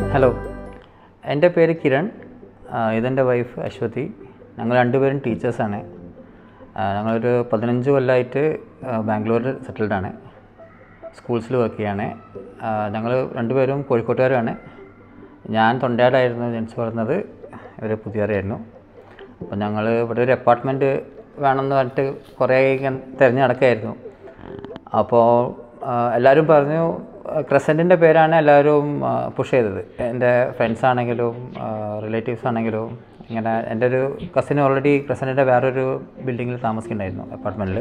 hello എൻ്റെ പേര് കിരൺ ആ, ഇതെൻ്റെ വൈഫ് അശ്വതി ഞങ്ങൾ രണ്ടുപേരും ടീച്ചേഴ്സാണ് ആ, ഞങ്ങളൊരു പതിനഞ്ച് കൊല്ലമായിട്ട് ബാംഗ്ലൂരിൽ സെറ്റിൽഡാണ് സ്കൂൾസിൽ വർക്ക് ചെയ്യാണ് ഞങ്ങൾ രണ്ടുപേരും കോഴിക്കോട്ടുകാരാണ് ഞാൻ തൊണ്ടയാടായിരുന്നു ജനിച്ചു വളർന്നത് ഇവർ പുതിയറിയായിരുന്നു അപ്പോൾ ഞങ്ങൾ ഇവിടെ ഒരു അപ്പാർട്ട്മെൻറ്റ് വേണമെന്ന് പറഞ്ഞിട്ട് കുറേ ഇങ്ങനെ തിരഞ്ഞു നടക്കുകയായിരുന്നു അപ്പോൾ എല്ലാവരും പറഞ്ഞു ക്രസൻറ്റിൻ്റെ പേരാണ് എല്ലാവരും പുഷ് ചെയ്തത് എൻ്റെ ഫ്രണ്ട്സ് ആണെങ്കിലും റിലേറ്റീവ്സ് ആണെങ്കിലും ഇങ്ങനെ എൻ്റെ ഒരു കസിൻ ഓൾറെഡി ക്രസൻറ്റിൻ്റെ വേറൊരു ബിൽഡിങ്ങിൽ താമസിക്കുന്നുണ്ടായിരുന്നു അപ്പാർട്ട്മെൻറ്റിൽ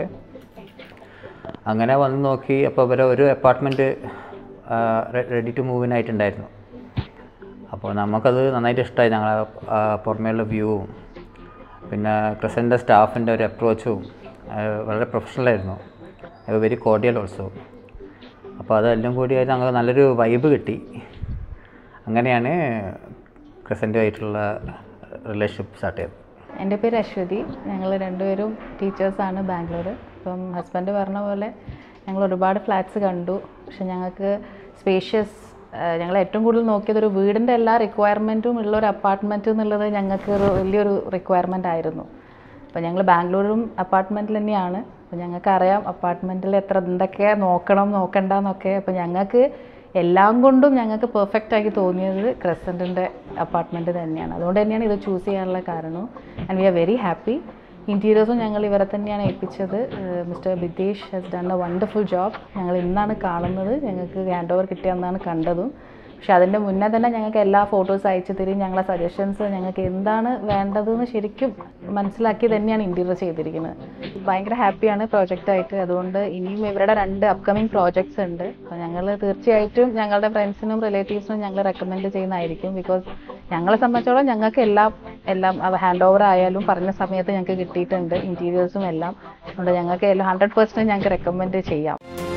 അങ്ങനെ വന്ന് നോക്കി അപ്പോൾ ഇവരെ ഒരു അപ്പാർട്ട്മെൻറ്റ് റെഡി ടു മൂവിനായിട്ടുണ്ടായിരുന്നു അപ്പോൾ നമുക്കത് നന്നായിട്ട് ഇഷ്ടമായി ഞങ്ങളെ ആ, പുറമേയുള്ള വ്യൂവും പിന്നെ ക്രസൻ്റെ സ്റ്റാഫിൻ്റെ ഒരു അപ്രോച്ചും വളരെ പ്രൊഫഷണലായിരുന്നു വെരി കോർഡിയൽ ഓൾസോ അപ്പോൾ അതെല്ലാം കൂടിയായിട്ട് ഞങ്ങൾക്ക് നല്ലൊരു വൈബ് കിട്ടി അങ്ങനെയാണ് ക്രസൻറ്റുമായിട്ടുള്ള റിലേഷൻഷിപ്പ് സ്റ്റാർട്ട് ചെയ്തത് എൻ്റെ പേര് അശ്വതി ഞങ്ങൾ രണ്ടുപേരും ടീച്ചേഴ്സാണ് ബാംഗ്ലൂർ ഇപ്പം ഹസ്ബൻഡ് പറഞ്ഞ പോലെ ഞങ്ങൾ ഒരുപാട് ഫ്ലാറ്റ്സ് കണ്ടു പക്ഷെ ഞങ്ങൾക്ക് സ്പേഷ്യസ് ഞങ്ങൾ ഏറ്റവും കൂടുതൽ നോക്കിയത് ഒരു വീടിൻ്റെ എല്ലാ റിക്വയർമെൻറ്റും ഉള്ള ഒരു അപ്പാർട്ട്മെൻറ്റ് എന്നുള്ളത് ഞങ്ങൾക്ക് ഒരു വലിയൊരു റിക്വയർമെൻ്റ് ആയിരുന്നു അപ്പോൾ ഞങ്ങൾ ബാംഗ്ലൂരും അപ്പാർട്ട്മെൻറ്റിൽ തന്നെയാണ് അപ്പോൾ ഞങ്ങൾക്ക് അറിയാം അപ്പാർട്ട്മെൻറ്റിൽ എത്ര എന്തൊക്കെ നോക്കണം നോക്കണ്ട എന്നൊക്കെ അപ്പോൾ ഞങ്ങൾക്ക് എല്ലാം കൊണ്ടും ഞങ്ങൾക്ക് പെർഫെക്റ്റ് ആക്കി തോന്നിയത് ക്രസൻറ്റിൻ്റെ അപ്പാർട്ട്മെൻറ്റ് തന്നെയാണ് അതുകൊണ്ട് തന്നെയാണ് ഇത് ചൂസ് ചെയ്യാനുള്ള കാരണവും and we are very happy ഇൻറ്റീരിയേഴ്സും ഞങ്ങൾ ഇവരെ തന്നെയാണ് ഏൽപ്പിച്ചത് mister Bithesh has done a wonderful job ഞങ്ങൾ ഇന്നാണ് കാണുന്നത് ഞങ്ങൾക്ക് ഹാൻഡ് ഓവർ കിട്ടിയെന്നാണ് കണ്ടതും പക്ഷെ അതിൻ്റെ മുന്നേ തന്നെ ഞങ്ങൾക്ക് എല്ലാ ഫോട്ടോസ് അയച്ചു തരും ഞങ്ങളെ സജഷൻസ് ഞങ്ങൾക്ക് എന്താണ് വേണ്ടതെന്ന് ശരിക്കും മനസ്സിലാക്കി തന്നെയാണ് ഇൻറ്റീരിയർ ചെയ്തിരിക്കുന്നത് ഭയങ്കര ഹാപ്പിയാണ് പ്രോജക്റ്റായിട്ട് അതുകൊണ്ട് ഇനിയും ഇവരുടെ രണ്ട് അപ്കമിങ് പ്രോജക്ട്സ് ഉണ്ട് അപ്പോൾ ഞങ്ങൾ തീർച്ചയായിട്ടും ഞങ്ങളുടെ ഫ്രണ്ട്സിനും റിലേറ്റീവ്സിനും ഞങ്ങൾ റെക്കമെൻഡ് ചെയ്യുന്നതായിരിക്കും ബിക്കോസ് ഞങ്ങളെ സംബന്ധിച്ചോളം ഞങ്ങൾക്ക് എല്ലാം എല്ലാം ഹാൻഡ് ഓവർ ആയാലും പറഞ്ഞ സമയത്ത് ഞങ്ങൾക്ക് കിട്ടിയിട്ടുണ്ട് ഇൻറ്റീരിയേഴ്സും എല്ലാം അതുകൊണ്ട് ഞങ്ങൾക്ക് എല്ലാം ഹൺഡ്രഡ് പെർസെൻറ്റ് ഞങ്ങൾക്ക് റെക്കമെൻഡ് ചെയ്യാം